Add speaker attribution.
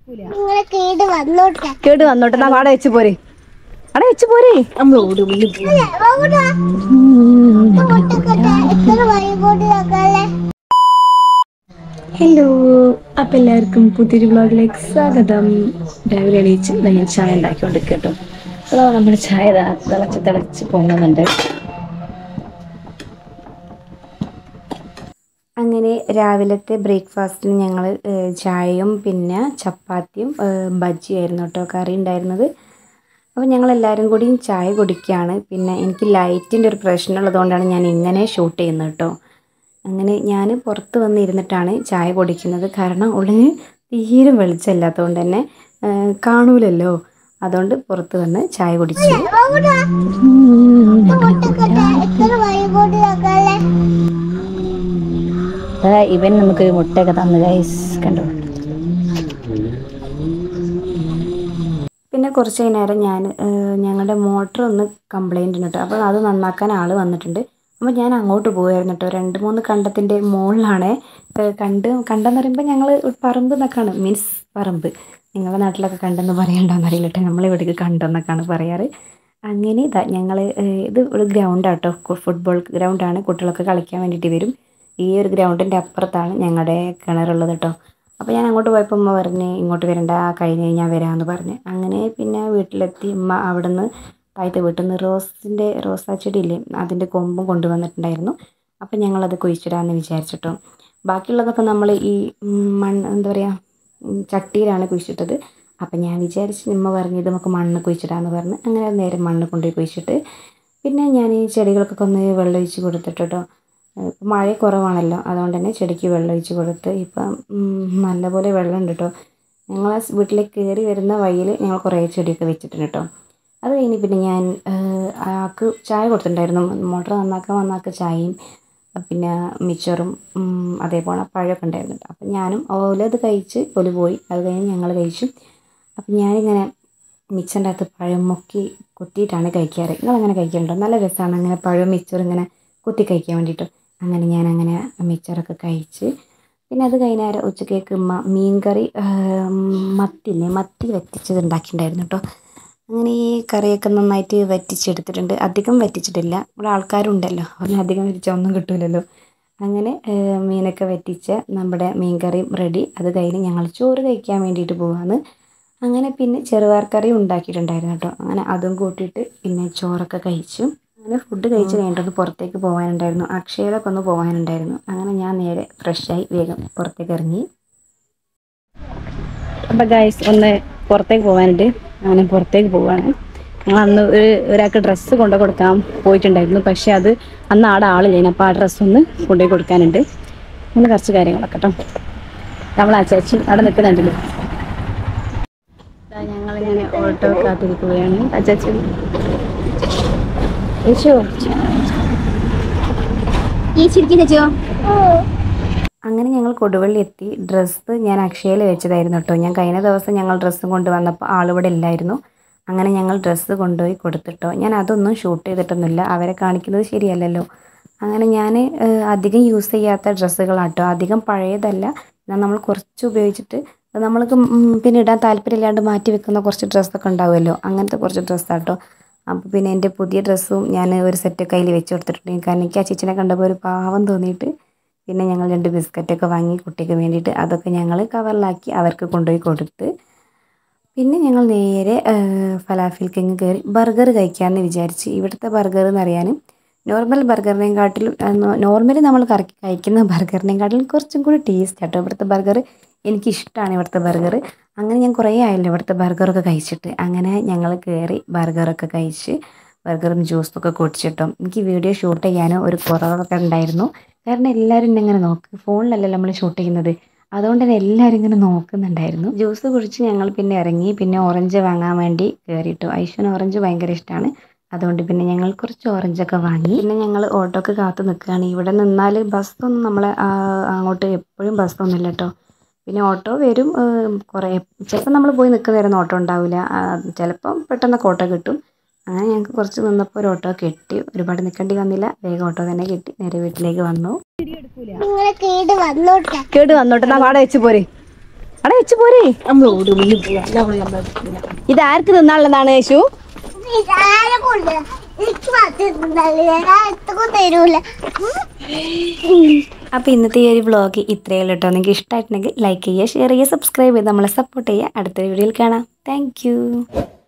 Speaker 1: നിങ്ങളെ കേട് വന്നോട്ടെ
Speaker 2: കേട് വന്നോട്ടെ നാ അവിടെ വെച്ച് പോരെ അവിടെ വെച്ച് പോരെ നമ്മളോട്
Speaker 1: എത്ര വഴിപോട്ട് നോക്കാല്ലേ
Speaker 2: ഹലോ അപ്പം എല്ലാവർക്കും പുതിയൊരു വ്ളോഗിലേക്ക് സ്വാഗതം രാവിലെ എണീച്ച് ദാ ഞാൻ ചായ ഉണ്ടാക്കിക്കൊണ്ട് കേട്ടോ അതോ നമ്മുടെ ചായ ദാ തിളച്ച് തിളച്ച് പൊങ്ങുന്നുണ്ട് അങ്ങനെ രാവിലത്തെ ബ്രേക്ക്ഫാസ്റ്റിന് ഞങ്ങൾ ചായയും പിന്നെ ചപ്പാത്തിയും ഏഹ്, ബജിയായിരുന്നു കേട്ടോ കറി ഉണ്ടായിരുന്നത് അപ്പോൾ ഞങ്ങൾ എല്ലാവരും കൂടി ചായ കുടിക്കുകയാണ് പിന്നെ എനിക്ക് ലൈറ്റിൻ്റെ ഒരു പ്രശ്നമുള്ളതുകൊണ്ടാണ് ഞാൻ ഇങ്ങനെ ഷൂട്ട് ചെയ്യുന്നത് കേട്ടോ അങ്ങനെ ഞാൻ പുറത്ത് വന്ന് ഇരുന്നിട്ടാണ് ചായ കുടിക്കുന്നത് കാരണം ഉള്ളിന് തീരെ വെളിച്ചമില്ലാത്തതുകൊണ്ട് തന്നെ ഏഹ്, കാണൂലല്ലോ അതുകൊണ്ട് പുറത്ത് വന്ന് ചായ കുടിച്ചു
Speaker 1: എത്ര വഴിപോട്ട് നോക്കാല്ലേ
Speaker 2: അതാ ഇവൻ നമുക്കൊരു മുട്ടയൊക്കെ തന്നു ഗൈസ് കണ്ടോ പിന്നെ കുറച്ച് നേരം ഞാൻ ഞങ്ങളുടെ മോട്ടർ ഒന്ന് കംപ്ലൈൻ്റ് ഉണ്ട് കേട്ടോ അപ്പോൾ അത് നന്നാക്കാൻ ആൾ വന്നിട്ടുണ്ട് അപ്പോൾ ഞാൻ അങ്ങോട്ട് പോകുമായിരുന്നു കേട്ടോ രണ്ട് മൂന്ന് കണ്ടത്തിൻ്റെ മുകളിലാണ് ഏഹ് കണ്ട് കണ്ടെന്ന് പറയുമ്പോൾ ഞങ്ങൾ പറമ്പ് എന്നൊക്കെയാണ് മീൻസ് പറമ്പ് നിങ്ങളുടെ നാട്ടിലൊക്കെ കണ്ടെന്ന് പറയണ്ടോന്ന് അറിയില്ല കേട്ടോ നമ്മളിവിടേക്ക് കണ്ടെന്നൊക്കെയാണ് പറയാറ് അങ്ങനെ ഇതാ ഞങ്ങൾ ഇത് ഒരു ഗ്രൗണ്ടാണ് കേട്ടോ ഫുട്ബോൾ ഗ്രൗണ്ടാണ് കുട്ടികളൊക്കെ കളിക്കാൻ വേണ്ടിയിട്ട് വരും ഈ ഒരു ഗ്രൗണ്ടിൻ്റെ അപ്പുറത്താണ് ഞങ്ങളുടെ കിണറുള്ളത് കേട്ടോ അപ്പോൾ ഞാൻ അങ്ങോട്ട് പോയപ്പോൾ ഉമ്മ പറഞ്ഞ് ഇങ്ങോട്ട് വരണ്ട കഴിഞ്ഞ് കഴിഞ്ഞാൽ വരാമെന്ന് പറഞ്ഞ് അങ്ങനെ പിന്നെ വീട്ടിലെത്തി ഉമ്മ അവിടെ നിന്ന് താഴത്തെ വീട്ടിൽ നിന്ന് റോസിൻ്റെ റോസാ ചെടിയില്ലേ അതിൻ്റെ കൊമ്പും കൊണ്ടുവന്നിട്ടുണ്ടായിരുന്നു അപ്പോൾ ഞങ്ങളത് കുഴിച്ചിടാമെന്ന് വിചാരിച്ചിട്ടോ ബാക്കിയുള്ളതൊക്കെ നമ്മൾ ഈ ഉം, മണ്ണ് എന്താ പറയുക ഉം, ചട്ടിയിലാണ് കുഴിച്ചിട്ടത് അപ്പം ഞാൻ വിചാരിച്ച് ഉമ്മ പറഞ്ഞ് ഇത് നമുക്ക് മണ്ണ് കുഴിച്ചിടാമെന്ന് പറഞ്ഞ് അങ്ങനെ നേരെ മണ്ണ് കൊണ്ടുപോയി കുഴിച്ചിട്ട് പിന്നെ ഞാൻ ഈ ചെടികൾക്കൊക്കെ ഒന്ന് വെള്ളമൊഴിച്ച് കൊടുത്തിട്ടോ ഇപ്പം മഴ കുറവാണല്ലോ അതുകൊണ്ട് തന്നെ ചെടിക്ക് വെള്ളം ഒഴിച്ച് കൊടുത്ത് ഇപ്പം ഉം, നല്ലപോലെ വെള്ളമുണ്ട് കേട്ടോ ഞങ്ങൾ വീട്ടിലേക്ക് കയറി വരുന്ന വഴിയിൽ ഞങ്ങൾ കുറേ ചെടിയൊക്കെ വെച്ചിട്ടുണ്ട് കേട്ടോ അത് കഴിഞ്ഞ് പിന്നെ ഞാൻ ഏഹ്, ആൾക്ക് ചായ കൊടുത്തിട്ടുണ്ടായിരുന്നു മോട്ടർ നന്നാക്കാൻ വന്നാൾക്ക് ചായയും പിന്നെ മിച്ചറും ഉം, അതേപോലെ പഴമൊക്കെ ഉണ്ടായിരുന്നു കേട്ടോ അപ്പം ഞാനും ഓലത് കഴിച്ച് ഓല് പോയി അത് കഴിഞ്ഞ് ഞങ്ങൾ കഴിച്ചു അപ്പം ഞാനിങ്ങനെ മിച്ചറിൻ്റെ അകത്ത് പഴം മുക്കി കുത്തിയിട്ടാണ് കഴിക്കാറ് നിങ്ങളങ്ങനെ കഴിക്കാറുണ്ടോ നല്ല രസമാണ് അങ്ങനെ പഴം മിച്ചറും ഇങ്ങനെ കുത്തി കഴിക്കാൻ വേണ്ടിയിട്ട് അങ്ങനെ ഞാൻ അങ്ങനെ മിച്ചറൊക്കെ കഴിച്ച് പിന്നെ അത് കഴിഞ്ഞേരം ഉച്ചക്കേക്ക് ഉമ്മ മീൻകറി ആം, മത്തില്ലേ മത്തി വറ്റിച്ചത് ഉണ്ടാക്കിയിട്ടുണ്ടായിരുന്നു കേട്ടോ അങ്ങനെ ഈ കറിയൊക്കെ നന്നായിട്ട് വറ്റിച്ചെടുത്തിട്ടുണ്ട് അധികം വറ്റിച്ചിട്ടില്ല ഇവിടെ ആൾക്കാരുണ്ടല്ലോ അതിന് അധികം വറ്റിച്ചാൽ ഒന്നും കിട്ടൂലല്ലോ അങ്ങനെ ഏഹ്, മീനൊക്കെ വറ്റിച്ച നമ്മുടെ മീൻകറിയും റെഡി അത് കഴിഞ്ഞ് ഞങ്ങൾ ചോറ് കഴിക്കാൻ വേണ്ടിയിട്ട് പോവാണ് അങ്ങനെ പിന്നെ ചെറുപയർ കറി ഉണ്ടാക്കിയിട്ടുണ്ടായിരുന്നു കേട്ടോ അങ്ങനെ അതും കൂട്ടിയിട്ട് പിന്നെ ചോറൊക്കെ കഴിച്ചു അങ്ങനെ ഫുഡ് കഴിച്ച് കഴിഞ്ഞിട്ടൊന്ന് പുറത്തേക്ക് പോകാനുണ്ടായിരുന്നു അക്ഷയയിലൊക്കെ ഒന്ന് പോകാനുണ്ടായിരുന്നു അങ്ങനെ ഞാൻ നേരെ ഫ്രഷായി വേഗം പുറത്തേക്ക് ഇറങ്ങി അപ്പം ഗൈസ് ഒന്ന് പുറത്തേക്ക് പോകാനുണ്ട് അങ്ങനെ പുറത്തേക്ക് പോവാണ് ഞങ്ങൾ അന്ന് ഒരു ഒരാൾക്ക് ഡ്രസ്സ് കൊണ്ടു കൊടുക്കാൻ പോയിട്ടുണ്ടായിരുന്നു പക്ഷെ അത് അന്ന് ആടെ ആളില്ല അപ്പോൾ ആ ഡ്രസ്സ് ഒന്ന് കൊണ്ടുപോയി കൊടുക്കാനുണ്ട് അങ്ങനെ കുറച്ച് കാര്യങ്ങളൊക്കെ കേട്ടോ നമ്മൾ ആ ചേച്ചി അവിടെ നിൽക്കുന്നുണ്ടല്ലോ ദാ ഞങ്ങളിങ്ങനെ ഓട്ടോ കാത്തിരിക്കുകയാണ് ആ ചേച്ചി യേശോ
Speaker 1: ഈ ചിരിക്കി തെച്ചോ
Speaker 2: അങ്ങനെ ഞങ്ങൾ കൊടുവള്ളി എത്തി ഡ്രസ്സ് ഞാൻ അക്ഷയയിൽ വെച്ചതായിരുന്നു കേട്ടോ ഞാൻ കഴിഞ്ഞ ദിവസം ഞങ്ങൾ ഡ്രസ്സ് കൊണ്ടുവന്നപ്പോൾ ആളിവിടെ ഇല്ലായിരുന്നു അങ്ങനെ ഞങ്ങൾ ഡ്രസ്സ് കൊണ്ടുപോയി കൊടുത്തിട്ടോ ഞാൻ അതൊന്നും ഷൂട്ട് ചെയ്തിട്ടൊന്നുമില്ല അവരെ കാണിക്കുന്നത് ശരിയല്ലല്ലോ അങ്ങനെ ഞാൻ ഏഹ്, അധികം യൂസ് ചെയ്യാത്ത ഡ്രസ്സുകളാട്ടോ അധികം പഴയതല്ല എന്നാൽ നമ്മൾ കുറച്ച് ഉപയോഗിച്ചിട്ട് നമ്മൾക്ക് ഉം, പിന്നെ ഇടാൻ താല്പര്യമില്ലാണ്ട് മാറ്റി വെക്കുന്ന കുറച്ച് ഡ്രസ്സൊക്കെ ഉണ്ടാവുമല്ലോ അങ്ങനത്തെ കുറച്ച് ഡ്രസ്സാട്ടോ അപ്പോൾ പിന്നെ എൻ്റെ പുതിയ ഡ്രസ്സും ഞാൻ ഒരു സെറ്റ് കയ്യിൽ വെച്ച് കൊടുത്തിട്ടുണ്ട് കാരണം എനിക്ക് ആ ചേച്ചിനെ കണ്ടപ്പോൾ ഒരു പാവം തോന്നിയിട്ട് പിന്നെ ഞങ്ങൾ രണ്ട് ബിസ്ക്കറ്റൊക്കെ വാങ്ങി കുട്ടിക്ക് വേണ്ടിയിട്ട് അതൊക്കെ ഞങ്ങൾ കവറിലാക്കി അവർക്ക് കൊണ്ടുപോയി കൊടുത്ത് പിന്നെ ഞങ്ങൾ നേരെ ഫലാഫിൽ കിങ് കയറി ബർഗർ കഴിക്കാമെന്ന് വിചാരിച്ച് ഇവിടുത്തെ ബർഗർ എന്ന് അറിയാനും നോർമൽ ബർഗറിനെയും കാട്ടിലും നോർമലി നമ്മൾ കറക്കി കഴിക്കുന്ന ബർഗറിനെയും കാട്ടിലും കുറച്ചും കൂടി ടേസ്റ്റ് ആട്ടോ ഇവിടുത്തെ ബർഗർ എനിക്കിഷ്ടമാണ് ഇവിടുത്തെ ബർഗർ അങ്ങനെ ഞാൻ കുറേ ആയല്ലോ ഇവിടുത്തെ ബർഗറൊക്കെ കഴിച്ചിട്ട് അങ്ങനെ ഞങ്ങൾ കയറി ബർഗറൊക്കെ കഴിച്ച് ബർഗറും ജ്യൂസും ഒക്കെ കുടിച്ചിട്ടോ എനിക്ക് വീഡിയോ ഷൂട്ട് ചെയ്യാനോ ഒരു കുറവൊക്കെ ഉണ്ടായിരുന്നു കാരണം എല്ലാവരും എന്നെ ഇങ്ങനെ നോക്ക് ഫോണിലല്ലല്ലോ നമ്മൾ ഷൂട്ട് ചെയ്യുന്നത് അതുകൊണ്ട് തന്നെ എല്ലാവരും ഇങ്ങനെ നോക്കുന്നുണ്ടായിരുന്നു ജ്യൂസ് കുടിച്ച് ഞങ്ങൾ പിന്നെ ഇറങ്ങി പിന്നെ ഓറഞ്ച് വാങ്ങാൻ വേണ്ടി കയറിയിട്ടു ഐശ്വന് ഓറഞ്ച് ഭയങ്കര ഇഷ്ടമാണ് അതുകൊണ്ട് പിന്നെ ഞങ്ങൾ കുറച്ച് ഓറഞ്ചൊക്കെ വാങ്ങി പിന്നെ ഞങ്ങൾ ഓട്ടോക്ക് കാത്തു നിൽക്കുകയാണ് ഇവിടെ നിന്നാൽ ബസ്സൊന്നും നമ്മളെ ആ, അങ്ങോട്ട് എപ്പോഴും ബസ്സൊന്നും ഇല്ല കേട്ടോ പിന്നെ ഓട്ടോ വരും ഏഹ്, കുറേ ചിലപ്പോൾ നമ്മൾ പോയി നിൽക്കുന്നവരൊന്നും ഓട്ടോ ഉണ്ടാവില്ല ആ, ചിലപ്പം പെട്ടെന്നൊക്കെ ഓട്ടോ കിട്ടും അങ്ങനെ ഞങ്ങൾക്ക് കുറച്ച് നിന്നപ്പോൾ ഒരു ഓട്ടോ കിട്ടി ഒരുപാട് നിൽക്കേണ്ടി വന്നില്ല വേഗം ഓട്ടോ തന്നെ കിട്ടി നേരെ വീട്ടിലേക്ക് വന്നു
Speaker 1: നിങ്ങളെ കേട് വന്നോട്ടെ
Speaker 2: കേട് വന്നോട്ടെ നാ വാട വെച്ച് പോരെ അവിടെ വെച്ച് പോരെ ഇത് ആർക്ക് തിന്നാനുള്ളതാണ് യേശു
Speaker 1: ഇതാരെ കൊണ്ട് എനിക്ക് പറ്റുന്നില്ല ഞാൻ എത്ര തരൂല
Speaker 2: അപ്പോൾ ഇന്നത്തെ ഈ ഒരു വ്ളോഗ് ഇത്രയേ ഉള്ളൂ കേട്ടോ നിങ്ങൾക്ക് ഇഷ്ടമായിട്ടുണ്ടെങ്കിൽ ലൈക്ക് ചെയ്യുക ഷെയർ ചെയ്യുക സബ്സ്ക്രൈബ് ചെയ്ത് നമ്മളെ സപ്പോർട്ട് ചെയ്യുക അടുത്തൊരു വീഡിയോയിൽ കാണാം താങ്ക്